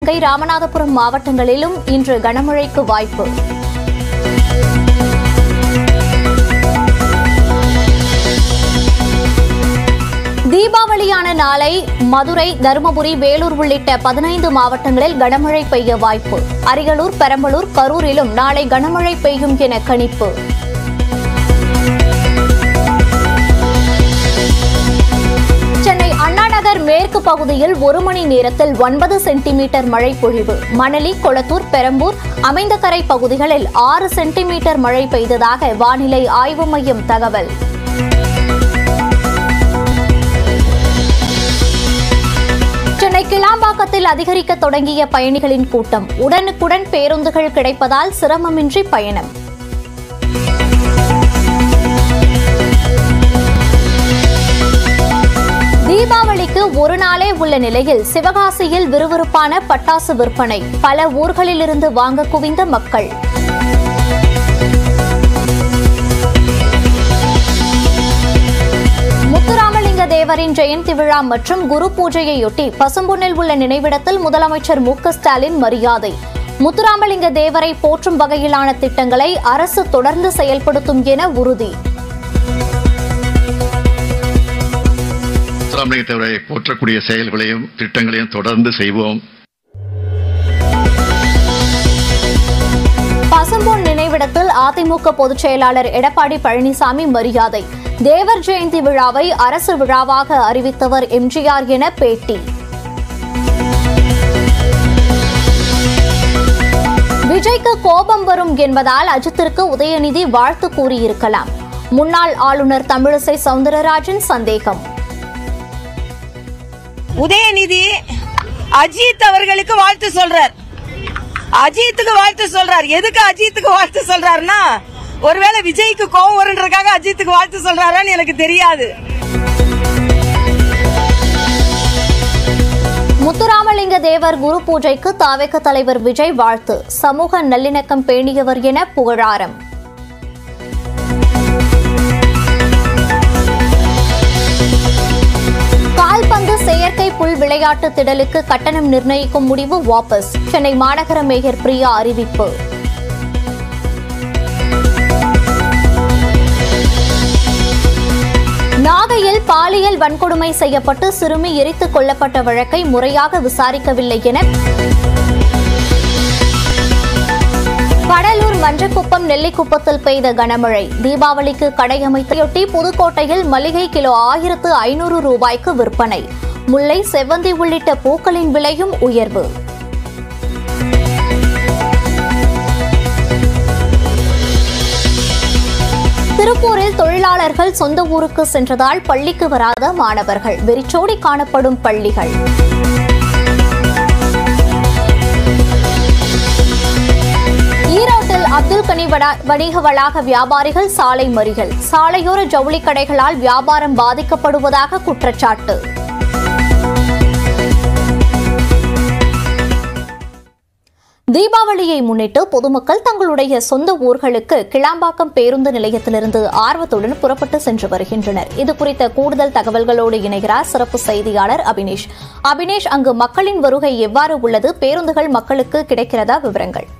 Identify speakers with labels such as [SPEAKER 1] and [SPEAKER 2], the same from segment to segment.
[SPEAKER 1] சிவகங்கை ராமநாதபுரம் மாவட்டங்களிலும் இன்று கனமழைக்கு வாய்ப்பு தீபாவளியான நாளை மதுரை தருமபுரி வேலூர் உள்ளிட்ட பதினைந்து மாவட்டங்களில் கனமழை பெய்ய வாய்ப்பு அரியலூர் பெரம்பலூர் கரூரிலும் நாளை கனமழை பெய்யும் என கணிப்பு சென்னை அண்ணாநகர் மேற்கு பகுதியில் ஒரு மணி நேரத்தில் ஒன்பது சென்டிமீட்டர் மழை பொழிவு மணலி கொளத்தூர் பெரம்பூர் அமைந்தகரை பகுதிகளில் ஆறு சென்டிமீட்டர் மழை பெய்ததாக வானிலை ஆய்வு மையம் தகவல் சென்னை கிளாம்பாக்கத்தில் அதிகரிக்க தொடங்கிய பயணிகளின் கூட்டம் உடனுக்குடன் பேருந்துகள் கிடைப்பதால் சிரமமின்றி பயணம் தீபாவளிக்கு ஒரு நாளே உள்ள நிலையில் சிவகாசியில் விறுவிறுப்பான பட்டாசு விற்பனை பல ஊர்களிலிருந்து வாங்க குவிந்த மக்கள் முத்துராமலிங்க தேவரின் ஜெயந்தி விழா மற்றும் குரு பூஜையையொட்டி பசும்பொன்னில் உள்ள நினைவிடத்தில் முதலமைச்சர் மு க ஸ்டாலின் மரியாதை முத்துராமலிங்க தேவரை போற்றும் வகையிலான திட்டங்களை அரசு தொடர்ந்து செயல்படுத்தும் என உறுதி
[SPEAKER 2] முத்துராமலிங்கத்தேவரை போற்றக்கூடிய செயல்களையும் திட்டங்களையும் தொடர்ந்து செய்வோம்
[SPEAKER 1] பசும்பொன் நினைவிடத்தில் அதிமுக பொதுச் செயலாளர் எடப்பாடி பழனிசாமி மரியாதை தேவர் ஜெயந்தி விழாவை அரசு விழாவாக அறிவித்தவர் எம்ஜிஆர் என பேட்டி விஜய்க்கு கோபம் வரும் என்பதால் அஜித்திற்கு உதயநிதி வாழ்த்து கூறியிருக்கலாம் முன்னாள் ஆளுநர் தமிழிசை சவுந்தரராஜன் சந்தேகம்
[SPEAKER 3] உதயநிதி அஜித் அவர்களுக்கு வாழ்த்து சொல்றார் அஜித்துக்கு வாழ்த்து சொல்றார் எதுக்கு அஜித்துக்கு வாழ்த்து சொல்றாருன்னா ஒருவேளை விஜய்க்கு கோவம் வருன்றதுக்காக அஜித்துக்கு வாழ்த்து சொல்றாரான்னு எனக்கு தெரியாது
[SPEAKER 1] முத்துராமலிங்க தேவர் குரு பூஜைக்கு தாவேக தலைவர் விஜய் வாழ்த்து சமூக நல்லிணக்கம் பேணியவர் என புகழாரம் கால்பந்து செயற்கை புல் விளையாட்டு திடலுக்கு கட்டணம் நிர்ணயிக்கும் முடிவு வாபஸ் சென்னை மாநகர மேயர் பிரியா அறிவிப்பு நாகையில் பாலியல் வன்கொடுமை செய்யப்பட்டு சிறுமி எரித்துக் கொல்லப்பட்ட வழக்கை முறையாக விசாரிக்கவில்லை என கடலூர் மஞ்சக்குப்பம் நெல்லிக்குப்பத்தில் பெய்த கனமழை தீபாவளிக்கு கடை அமைத்தையொட்டி புதுக்கோட்டையில் மளிகை கிலோ ஆயிரத்து ஐநூறு ரூபாய்க்கு விற்பனை முல்லை செவ்வந்தி உள்ளிட்ட பூக்களின் விலையும் உயர்வு திருப்பூரில் தொழிலாளர்கள் சொந்த ஊருக்கு சென்றதால் பள்ளிக்கு வராத மாணவர்கள் வெறிச்சோடி காணப்படும் பள்ளிகள் ஈரோட்டில் அப்துல் கனி வடா- வணிக வளாக வியாபாரிகள் சாலை மறியல் சாலையோர ஜவுளி கடைகளால் வியாபாரம் பாதிக்கப்படுவதாக குற்றச்சாட்டு தீபாவளியை முன்னிட்டு பொதுமக்கள் தங்களுடைய சொந்த ஊர்களுக்கு கிளாம்பாக்கம் பேருந்து நிலையத்திலிருந்து ஆர்வத்துடன் புறப்பட்டு சென்று வருகின்றனர் இது குறித்த கூடுதல் தகவல்களோடு இணைகிறார் சிறப்பு செய்தியாளர் அபினேஷ் அபினேஷ் அங்கு மக்களின் வருகை எவ்வாறு உள்ளது பேருந்துகள் மக்களுக்கு கிடைக்கிறதா விவரங்கள்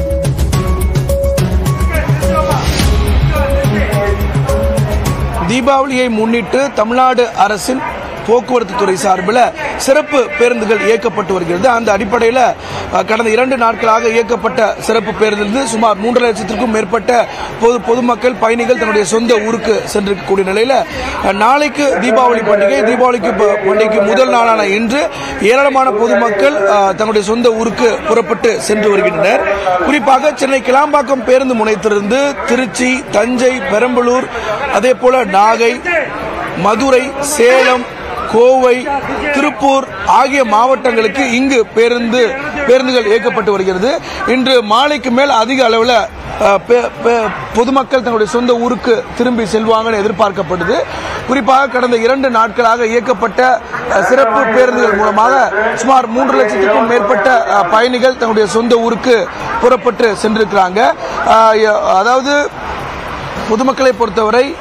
[SPEAKER 4] தீபாவளியை முன்னிட்டு தமிழ்நாடு அரசின் போக்குவரத்து துறை சார்பில் சிறப்பு பேருந்துகள் இயக்கப்பட்டு வருகிறது அந்த அடிப்படையில் அஹ், கடந்த இரண்டு நாட்களாக இயக்கப்பட்ட சிறப்பு பேருந்திலிருந்து சுமார் மூன்றரை லட்சத்திற்கும் மேற்பட்ட பொது பொதுமக்கள் பயணிகள் தன்னுடைய சொந்த ஊருக்கு சென்றிருக்கக்கூடிய நிலையில் அஹ், நாளைக்கு தீபாவளி பண்டிகை தீபாவளிக்கு ப- பண்டிகைக்கு முதல் நாளான இன்று ஏராளமான பொதுமக்கள் அஹ், தங்களுடைய சொந்த ஊருக்கு புறப்பட்டு சென்று வருகின்றனர் குறிப்பாக சென்னை கிளாம்பாக்கம் பேருந்து முனையத்திலிருந்து திருச்சி தஞ்சை பெரம்பலூர் அதே போல நாகை மதுரை சேலம் கோவை திருப்பூர் ஆகிய மாவட்டங்களுக்கு இங்கு பேருந்து பேருந்துகள் இயக்கப்பட்டு வருகிறது இன்று மாலைக்கு மேல் அதிக அளவில் அஹ், பே- பே- பொதுமக்கள் தங்களுடைய சொந்த ஊருக்கு திரும்பி செல்வாங்கன்னு எதிர்பார்க்கப்படுது குறிப்பாக கடந்த இரண்டு நாட்களாக இயக்கப்பட்ட அஹ், சிறப்பு பேருந்துகள் மூலமாக சுமார் மூன்று லட்சத்துக்கும் மேற்பட்ட அஹ், பயணிகள் தங்களுடைய சொந்த ஊருக்கு புறப்பட்டு சென்றிருக்கிறாங்க அஹ், அதாவது பொதுமக்களை பொறுத்தவரை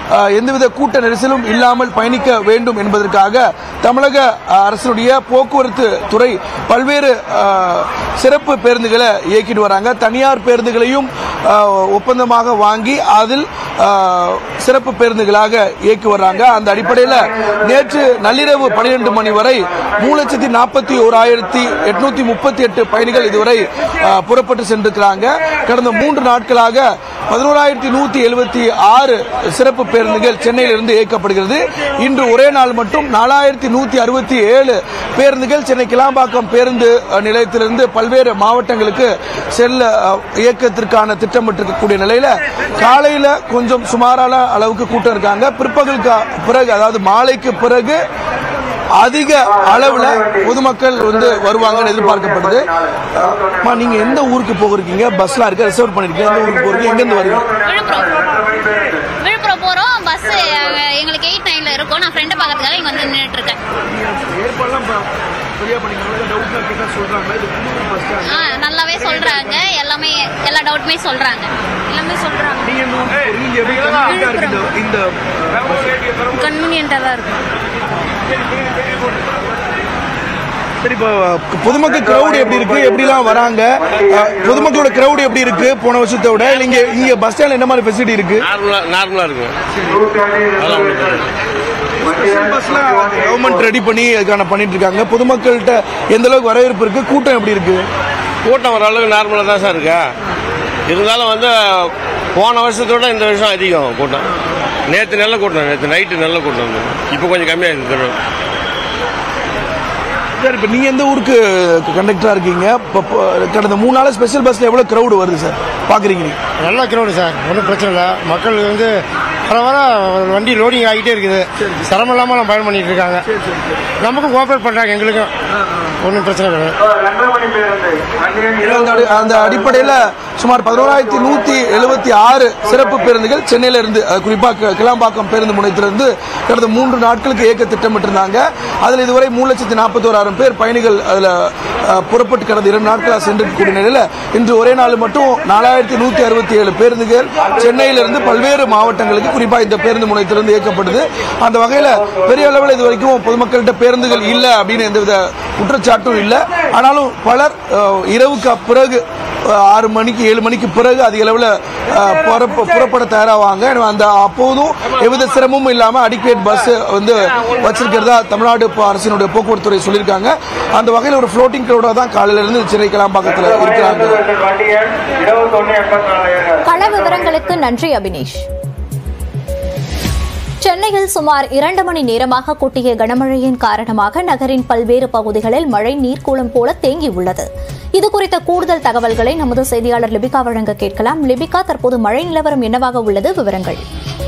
[SPEAKER 4] அஹ், எந்தவித கூட்ட நெரிசலும் இல்லாமல் பயணிக்க வேண்டும் என்பதற்காக தமிழக அஹ், அரசினுடைய போக்குவரத்து துறை பல்வேறு அஹ், சிறப்பு பேருந்துகளை இயக்கிட்டு வராங்க தனியார் பேருந்துகளையும் அஹ், ஒப்பந்தமாக வாங்கி அதில் அஹ், சிறப்பு பேருந்துகளாக இயக்கி வர்றாங்க அந்த அடிப்படையில் நேற்று நள்ளிரவு பனிரெண்டு மணி வரை மூணு லட்சத்தி நாற்பத்தி ஓராயிரத்தி எட்நூத்தி முப்பத்தி எட்டு பயணிகள் இதுவரை அஹ், புறப்பட்டு சென்றிருக்கிறாங்க கடந்த மூன்று நாட்களாக பதினோராயிரத்தி நூத்தி எழுபத்தி ஆறு சிறப்பு பேருந்துகள் சென்னையிலிருந்து இயக்கப்படுகிறது இன்று ஒரே நாள் மட்டும் நாலாயிரத்தி நூத்தி அறுபத்தி ஏழு பேருந்துகள் சென்னை கிளாம்பாக்கம் பேருந்து அஹ், நிலையத்திலிருந்து பல்வேறு மாவட்டங்களுக்கு செல்ல அஹ், இயக்கத்திற்கான திட்டமிட்டிருக்கக்கூடிய நிலையில காலையில கொஞ்சம் சுமாரான அளவுக்கு கூட்டம் இருக்காங்க பிற்பகலுக்கு பிறகு அதாவது மாலைக்கு பிறகு அதிக அளவுல பொதுமக்கள் வந்து வருவாங்கன்னு எதிர்பார்க்கப்படுது அம்மா, நீங்க எந்த ஊருக்கு போகிறீங்க பஸ்லாம் இருக்கு ரிசர்வ் பண்ணிருக்கீங்க எந்த ஊருக்கு போறீங்க எங்க இருந்து வரீங்க
[SPEAKER 5] விழுப்புரம் விழுப்புரம் போகிறோம் பஸ் எங்களுக்கு எயிட் நைன்ல இருக்கும் நான் ஃப்ரெண்டை பார்க்கறதுக்காக இங்கே வந்து நின்றுட்டு இருக்கேன் ஆ நல்லாவே சொல்றாங்க எல்லாமே எல்லா டவுட்டுமே சொல்றாங்க எல்லாமே சொல்றாங்க
[SPEAKER 4] இந்த
[SPEAKER 5] கன்வீனியன்ட்டாக தான் இருக்கும்
[SPEAKER 4] சரி இப்போ பொதுமக்கள் கிரௌட் எப்படி இருக்கு எப்படிலாம் வராங்க அஹ், பொதுமக்களோட கிரௌட் எப்படி இருக்கு போன வருஷத்தை விட இல்ல இங்க இங்க பஸ் ஸ்டாண்ட்ல என்ன மாதிரி ஃபெசிலிட்டி இருக்கு
[SPEAKER 6] நார்மலா நார்மலா இருக்கும் அதெல்லாம் ஒண்ணும் பிரச்சனை இல்லை.
[SPEAKER 4] கவர்மெண்ட் ரெடி பண்ணி அதுக்கான பண்ணிட்டு இருக்காங்க பொதுமக்கள்கிட்ட எந்த அளவுக்கு வரவேற்பு இருக்கு கூட்டம் எப்படி இருக்கு
[SPEAKER 6] கூட்டம் ஓரளவுக்கு நார்மலாக தான் சார் இருக்கா இருந்தாலும் வந்து போன வருஷத்தோட இந்த வருஷம் அதிகம் கூட்டம் நேற்று நல்ல கூட்டம் நேற்று நைட்டு நல்ல கூட்டம் வந்து இப்போ கொஞ்சம் கம்மியாக இருக்குது
[SPEAKER 4] சார் இப்போ நீங்க எந்த ஊருக்கு கண்டக்டரா இருக்கீங்க இப்போ இப்போ கடந்த மூணு நாள் ஸ்பெஷல் பஸ்ல எவ்வளவு கிரௌட் வருது சார் பாக்குறீங்க நீங்க
[SPEAKER 7] நல்ல கிரௌடு சார் ஒன்றும் பிரச்சனை இல்லை மக்கள் வந்து வர வர வண்டி லோடிங் ஆகிட்டே இருக்குது சிரமம் இல்லாமல் நம்ம பயணம் பண்ணிட்டு இருக்காங்க நமக்கும் கோஆப்ரேட் பண்ணுறாங்க எங்களுக்கும் ஒன்றும் பிரச்சனை கிடையாது
[SPEAKER 4] அந்த அடி- அந்த அடிப்படையில் சுமார் பதினோராயிரத்தி நூத்தி எழுபத்தி ஆறு சிறப்பு பேருந்துகள் சென்னையில இருந்து அஹ், குறிப்பா கி- கிளாம்பாக்கம் பேருந்து முனையத்திலிருந்து கடந்த மூன்று நாட்களுக்கு இயக்க திட்டமிட்டிருந்தாங்க அதில் இதுவரை மூணு லட்சத்தி நாற்பத்தோராயிரம் பேர் பயணிகள் அதில் புறப்பட்டு கடந்த இரண்டு நாட்களாக சென்றிருக்கக்கூடிய நிலையில் இன்று ஒரே நாள் மட்டும் நாலாயிரத்தி நூத்தி அறுபத்தி ஏழு பேருந்துகள் சென்னையிலிருந்து பல்வேறு மாவட்டங்களுக்கு குறிப்பா இந்த பேருந்து முனையத்திலிருந்து இயக்கப்படுது அந்த வகையில் பெரிய அளவில் இது வரைக்கும் பொதுமக்கள்கிட்ட பேருந்துகள் இல்லை அப்படின்னு எந்தவித குற்றச்சாட்டும் இல்லை ஆனாலும் பலர் அஹ், இரவுக்கு பிறகு அஹ், ஆறு மணிக்கு ஏழு மணிக்கு பிறகு அதிக அளவில் அஹ், புறப்ப- புறப்பட தயாராவாங்க எனவே அந்த அப்போதும் எவ்வித சிரமமும் இல்லாமல் அடிக்கேட் பஸ் வந்து வச்சிருக்கிறதா தமிழ்நாடு ப- அரசினுடைய போக்குவரத்து துறை சொல்லியிருக்காங்க அந்த வகையில் ஒரு ஃப்ளோட்டிங் கிரௌடாக தான் காலையில இருந்து சென்னை கிளாம்பாக்கத்தில் இருக்கிறாங்க
[SPEAKER 1] கள விவரங்களுக்கு நன்றி அபினேஷ் சென்னையில் சுமார் இரண்டு மணி நேரமாக கொட்டிய கனமழையின் காரணமாக நகரின் பல்வேறு பகுதிகளில் மழை நீர்க்கூளம் போல தேங்கியுள்ளது இதுகுறித்த கூடுதல் தகவல்களை நமது செய்தியாளர் லிபிகா வழங்க கேட்கலாம் லிபிகா தற்போது மழை நிலவரம் என்னவாக உள்ளது விவரங்கள்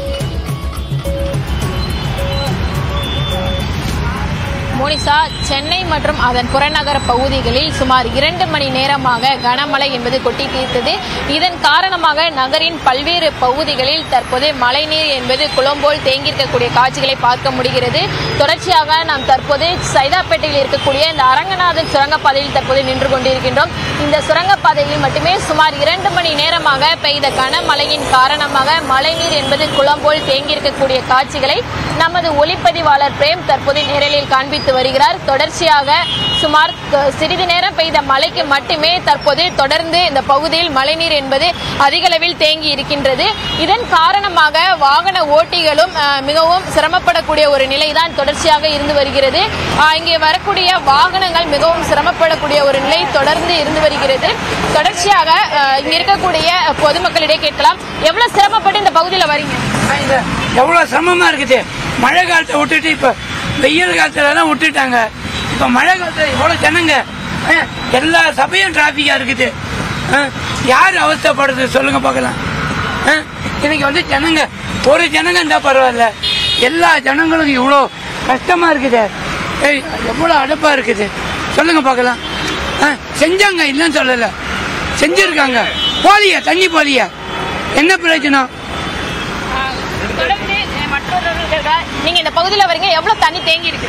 [SPEAKER 8] மோனிசா சென்னை மற்றும் அதன் புறநகர பகுதிகளில் சுமார் இரண்டு மணி நேரமாக கனமழை என்பது கொட்டி தீர்த்தது இதன் காரணமாக நகரின் பல்வேறு பகுதிகளில் தற்போது மழைநீர் என்பது குளம்போல் தேங்கியிருக்கக்கூடிய காட்சிகளை பார்க்க முடிகிறது தொடர்ச்சியாக நாம் தற்போது சைதாப்பேட்டையில் இருக்கக்கூடிய இந்த அரங்கநாதன் சுரங்கப்பாதையில் தற்போது நின்று கொண்டிருக்கின்றோம் இந்த சுரங்கப்பாதையில் மட்டுமே சுமார் இரண்டு மணி நேரமாக பெய்த கனமழையின் காரணமாக மழைநீர் என்பது குளம்போல் தேங்கியிருக்கக்கூடிய காட்சிகளை நமது ஒளிப்பதிவாளர் பிரேம் தற்போது நேரலில் காண்பித்து வருகிறார் தொடர்ச்சியாக சுமார் க- சிறிது நேரம் பெய்த மழைக்கு மட்டுமே தற்போது தொடர்ந்து இந்த பகுதியில் மழைநீர் என்பது அதிக அளவில் தேங்கி இருக்கின்றது இதன் காரணமாக வாகன ஓட்டிகளும் அஹ், மிகவும் சிரமப்படக்கூடிய ஒரு நிலைதான் தொடர்ச்சியாக இருந்து வருகிறது அஹ், இங்கே வரக்கூடிய வாகனங்கள் மிகவும் சிரமப்படக்கூடிய ஒரு நிலை தொடர்ந்து இருந்து வருகிறது தொடர்ச்சியாக அஹ், இங்க இருக்கக்கூடிய பொதுமக்களிடையே கேட்கலாம் எவ்வளவு சிரமப்பட்டு இந்த பகுதியில் வரீங்க
[SPEAKER 9] எவ்வளவு சிரமமா இருக்குது மழை காலத்தை விட்டுட்டு இப்ப வெயில் காலத்துல எல்லாம் விட்டுட்டாங்க இப்ப மழை காலத்துல எவ்வளவு ஜனங்க அஹ், எல்லா சபையும் டிராபிக்கா இருக்குது அஹ், யார் அவஸ்தைப்படுறது சொல்லுங்க பார்க்கலாம் அஹ், இன்னைக்கு வந்து ஜனங்க ஒரு ஜனங்க இருந்தா பரவாயில்ல எல்லா ஜனங்களும் இவ்வளோ கஷ்டமா இருக்குது ஏய், எவ்வளவு அடுப்பா இருக்குது சொல்லுங்க பார்க்கலாம் அஹ், செஞ்சாங்க இல்லைன்னு சொல்லல செஞ்சிருக்காங்க போலியா தண்ணி போலியா என்ன பிரயோஜனம்
[SPEAKER 8] தொடர்ந்து அஹ், மற்றொருவர்கள் நீங்க இந்த பகுதியில் வரீங்க எவ்வளவு தண்ணி தேங்கி இருக்குது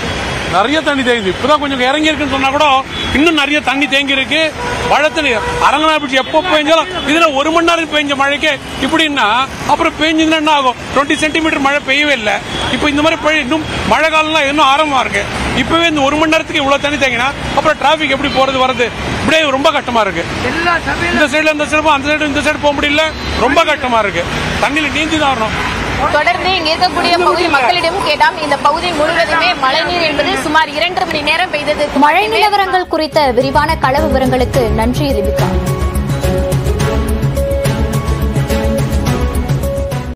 [SPEAKER 10] நிறைய தண்ணி தேங்குது இப்பதான் கொஞ்சம் இறங்கி இருக்குன்னு சொன்னா கூட இன்னும் நிறைய தண்ணி தேங்கி இருக்கு மழை தண்ணி அரங்கனாபிடிச்சு எப்போ பெஞ்சாலும் இதுல ஒரு மணி நேரம் பெஞ்ச மழைக்கு இப்படின்னா அப்புறம் பெஞ்சதுன்னா என்ன ஆகும் டுவெண்ட்டி சென்டிமீட்டர் மழை பெய்யவே இல்லை இப்போ இந்த மாதிரி பெய்ய- இன்னும் மழை காலம்லாம் இன்னும் ஆரம்பமா இருக்கு இப்பவே இந்த ஒரு மணி நேரத்துக்கு இவ்வளவு தண்ணி தேங்கினா அப்புறம் டிராபிக் எப்படி போறது வரது இப்படியே ரொம்ப கஷ்டமா இருக்கு
[SPEAKER 9] எல்லா சபையிலும்
[SPEAKER 10] இந்த சைடுல இந்த சைடு அந்த சைடு இந்த சைடு போக முடியல ரொம்ப கஷ்டமா இருக்கு தண்ணியில நீந்தி தான் வரணும்
[SPEAKER 8] தொடர்ந்து இங்க இருக்கக்கூடிய பகுதி மக்களிடம் கேட்டாம் இந்த பகுதி முழுவதுமே மழைநீர் என்பது சுமார் இரண்டு மணி நேரம் பெய்தது
[SPEAKER 1] மழை நிலவரங்கள் குறித்த விரிவான கள விவரங்களுக்கு நன்றி லிபிகா